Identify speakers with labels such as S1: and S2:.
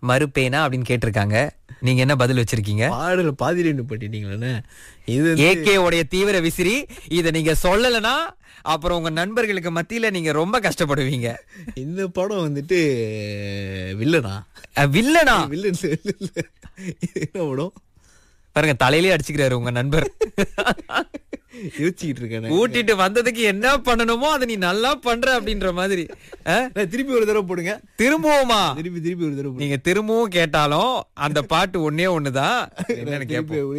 S1: மறுப்பேனா அப்படின்னு கேட்டிருக்காங்க நீங்க என்ன பதில் வச்சிருக்கீங்க
S2: பாடல பாதியில நின்னு பண்ணிட்டீங்களே இது வந்து-
S1: ஏகே உடைய தீவிர விசிறி இத நீங்க சொல்லலைன்னா அப்புறம் உங்க நண்பர்களுக்கு மத்தியில நீங்க ரொம்ப கஷ்டப்படுவீங்க
S2: இந்த படம் வந்துட்டு வில்லனா
S1: அஹ், வில்லனா
S2: வில்லன் என்ன படம்
S1: பாருங்க தலையிலே அடிச்சுக்கிறாரு உங்க நண்பர்
S2: யோசிச்சுக்கிட்டு இருக்கேன்
S1: கூட்டிட்டு வந்ததுக்கு என்ன பண்ணணுமோ அதை நீ நல்லா பண்ற அப்படின்ற மாதிரி அஹ்,
S2: நான் திருப்பி ஒரு தடவை போடுங்க
S1: திரும்பவுமா
S2: திருப்பி திருப்பி ஒரு தடவை போடுங்க
S1: நீங்க திரும்பவும் கேட்டாலும் அந்த பாட்டு ஒன்னே ஒண்ணுதான் என்னன்னு கேட்போம்
S2: திருப்பி